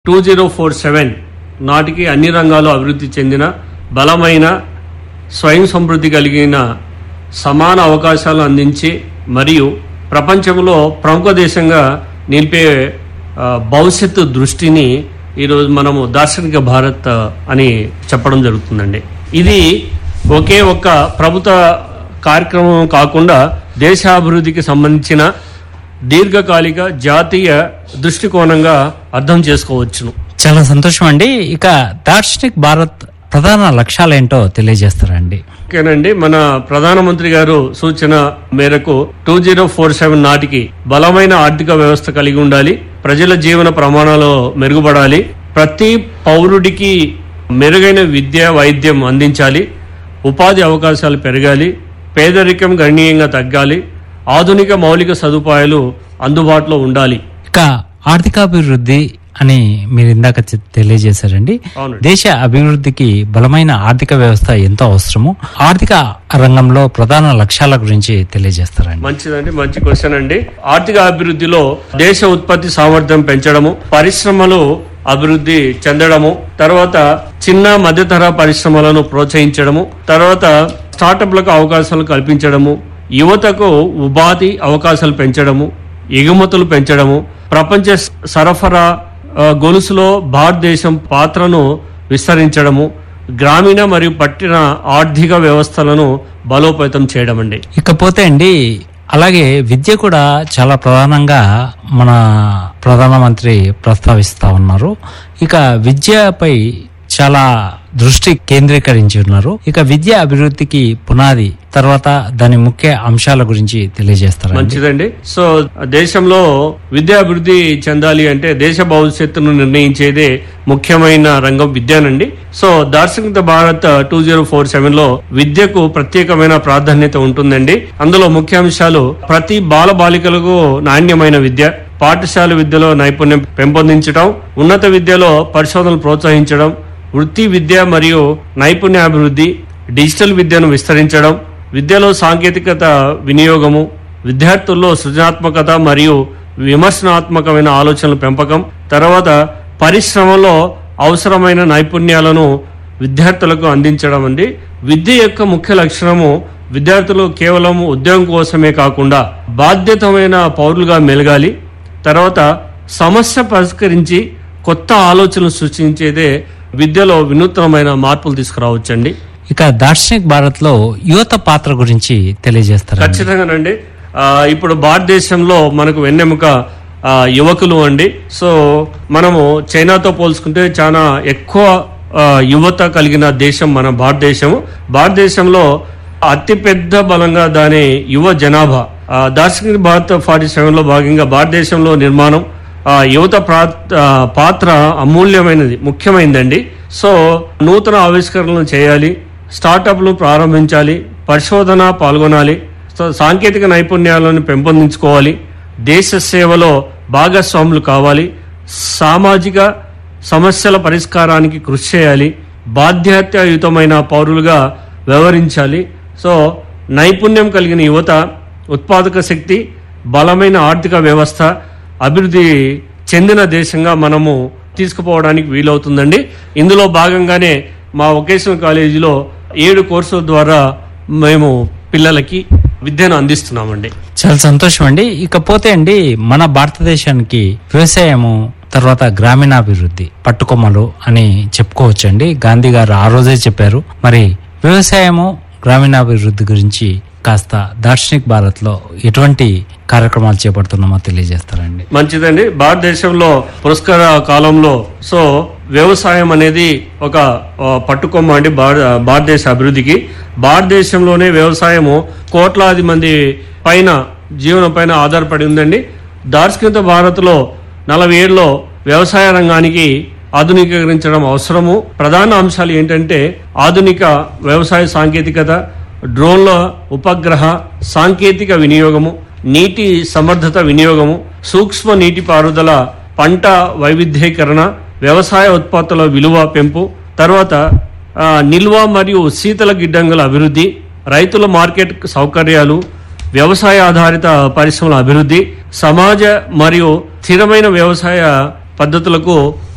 Two zero four seven నాటికి అన్ని రంగాలు అభివృద్ధి చెందిన బలమైన స్వయం సమృద్ధి కలిగిన సమాన అవకాశాలు అందించి మరియు ప్రపంచంలో ప్రముఖ దేశంగా నిలిపే ఆ, భవిష్యత్తు దృష్టిని ఈరోజు మనము దార్శనిక భారత్ అని చెప్పడం జరుగుతుందండి ఇది ఒకే ఒక్క ప్రభుత్వ కార్యక్రమం కాకుండా దేశాభివృద్ధికి సంబంధించిన దీర్ఘకాలిక జాతీయ దృష్టికోణంగా అర్థం చేసుకోవచ్చును చాలా సంతోషం అండి ఇక దార్శనిక్ భారత్ ప్రధాన లక్ష్యాలేంటో తెలియజేస్తారండి ఓకేనండి మన ప్రధానమంత్రి గారు సూచన మేరకు టూ జీరో ఫోర్ సెవెన్ నాటికి బలమైన ఆర్థిక వ్యవస్థ కలిగి ఉండాలి ప్రజల జీవన ప్రమాణాలు మెరుగుపడాలి ప్రతి పౌరుడికి మెరుగైన విద్య వైద్యం అందించాలి ఉపాధి అవకాశాలు పెరగాలి పేదరికం గణనీయంగా తగ్గాలి ఆధునిక మౌలిక సదుపాయాలు అందుబాటులో ఉండాలి ఇక ఆర్థికాభివృద్ధి అని మీరు ఇందాక చె- తెలియజేశారండి అవునండి. దేశ అభివృద్ధికి బలమైన ఆర్థిక వ్యవస్థ ఎంతో అవసరము ఆర్థిక రంగంలో ప్రధాన లక్ష్యాల గురించి తెలియజేస్తారండి మంచిదండి మంచి క్వశ్చన్ అండి ఆర్థిక అభివృద్ధిలో దేశ ఉత్పత్తి సామర్థ్యం పెంచడము పరిశ్రమలు అభివృద్ధి చెందడము తర్వాత చిన్న మధ్యతర పరిశ్రమలను ప్రోత్సహించడము తర్వాత స్టార్టప్లకు అవకాశాలు కల్పించడము యువతకు ఉపాధి అవకాశాలు పెంచడము ఎగుమతులు పెంచడము ప్రపంచ స- సరఫరా ఆ, గొలుసులో భారతదేశం పాత్రను విస్తరించడము గ్రామీణ మరియు పట్టణ ఆర్థిక వ్యవస్థలను బలోపేతం చేయడం అండి ఇకపోతే అండి అలాగే విద్య కూడా చాలా ప్రధానంగా మన ప్రధానమంత్రి ప్రస్తావిస్తా ఉన్నారు ఇక విద్యపై చాలా దృష్టి కేంద్రీకరించి ఉన్నారు ఇక విద్య అభివృద్ధికి పునాది తర్వాత దాని ముఖ్య అంశాల గురించి తెలియజేస్తారండి మంచిదండి సో దేశంలో విద్యా అభివృద్ధి చెందాలి అంటే దేశ భవిష్యత్తును నిర్ణయించేదే ముఖ్యమైన రంగం విద్యానండి సో దార్శనిక Bharat two zero four seven లో విద్యకు ప్రత్యేకమైన ప్రాధాన్యత ఉంటుందండి అందులో ముఖ్య అంశాలు ప్రతి బాల బాలికలకు నాణ్యమైన విద్య పాఠశాల విద్యలో నైపుణ్యం పెంపొందించడం ఉన్నత విద్యలో పరిశోధనలు ప్రోత్సహించడం వృత్తి విద్య మరియు నైపుణ్యాభివృద్ధి డిజిటల్ విద్యను విస్తరించడం విద్యలో సాంకేతికత వినియోగము విద్యార్థుల్లో సృజనాత్మకత మరియు విమర్శనాత్మకమైన ఆలోచనల పెంపకం తర్వాత పరిశ్రమలో అవసరమైన నైపుణ్యాలను విద్యార్థులకు అందించడం అండి విద్య యొక్క ముఖ్య లక్షణము విద్యార్థులు కేవలం ఉద్యోగం కోసమే కాకుండా బాధ్యతమైన పౌరులుగా మెలగాలి తర్వాత సమస్య పరిష్కరించి కొత్త ఆలోచనలు సృష్టించేదే విద్యలో వినూత్నమైన మార్పులు తీసుకురావచ్చండి ఇక దార్శనిక్ భారత్ లో యువత పాత్ర గురించి తెలియజేస్తారండి ఖచ్చితంగానండి ఆ, ఇప్పుడు భారతదేశంలో మనకు వెన్నెముక ఆ, యువకులు అండి సో మనము చైనాతో పోల్చుకుంటే చాలా ఎక్కువ ఆ, యువత కలిగిన దేశం మన భారతదేశం భారతదేశంలో అతిపెద్ద బలంగా దాని యువ జనాభా ఆ, దార్శనిక భారత్ ఫార్టీ సెవెన్ లో భాగంగా భారతదేశంలో నిర్మాణం ఆ, యువత ప్రా- ఆ, పాత్ర అమూల్యమైనది ముఖ్యమైనదండి సో నూతన ఆవిష్కరణలు చేయాలి స్టార్టప్లు ప్రారంభించాలి పరిశోధన పాల్గొనాలి సో సాంకేతిక నైపుణ్యాలను పెంపొందించుకోవాలి దేశ సేవలో భాగస్వాములు కావాలి సామాజిక సమస్యల పరిష్కారానికి కృషి చేయాలి బాధ్యతాయుతమైన పౌరులుగా వ్యవహరించాలి సో నైపుణ్యం కలిగిన యువత ఉత్పాదక శక్తి బలమైన ఆర్థిక వ్యవస్థ అభివృద్ధి చెందిన దేశంగా మనము తీసుకుపోవడానికి వీలవుతుందండి ఇందులో భాగంగానే మా వొకేషనల్ కాలేజీలో ఏడు కోర్సుల ద్వారా మేము పిల్లలకి విద్యను అందిస్తున్నామండి చాలా సంతోషం అండి ఇకపోతే అండి మన భారతదేశానికి వ్యవసాయము తర్వాత గ్రామీణాభివృద్ధి పట్టుకొమ్మలు అని చెప్పుకోవచ్చండి గాంధీ గారు ఆ రోజే చెప్పారు మరి వ్యవసాయము గ్రామీణాభివృద్ధి గురించి కాస్త దార్శనిక్ భారత్ లో ఎటువంటి కార్యక్రమాలు చేపడుతున్నామో తెలియజేస్తారండి మంచిదండి భారతదేశంలో పురస్కార కాలంలో సో వ్యవసాయం అనేది ఒక ఆ, పట్టుకొమ్మ అండి భార- భారతదేశ అభివృద్ధికి భారతదేశంలోనే వ్యవసాయము కోట్లాది మంది పైన జీవనం పైన ఆధారపడి ఉందండి దార్శనిక భారత్లో నలభై ఏడులో వ్యవసాయ రంగానికి ఆధునీకరించడం అవసరము ప్రధాన అంశాలు ఏంటంటే ఆధునిక వ్యవసాయ సాంకేతికత డ్రోన్ల ఉపగ్రహ సాంకేతిక వినియోగము నీటి సమర్థత వినియోగము సూక్ష్మ నీటిపారుదల పంట వైవిధ్యీకరణ వ్యవసాయ ఉత్పత్తుల విలువ పెంపు తర్వాత ఆ, నిల్వ మరియు శీతల గిడ్డంగుల అభివృద్ధి రైతుల మార్కెట్ సౌకర్యాలు వ్యవసాయ ఆధారిత పరిశ్రమల అభివృద్ధి సమాజ మరియు స్థిరమైన వ్యవసాయ పద్ధతులకు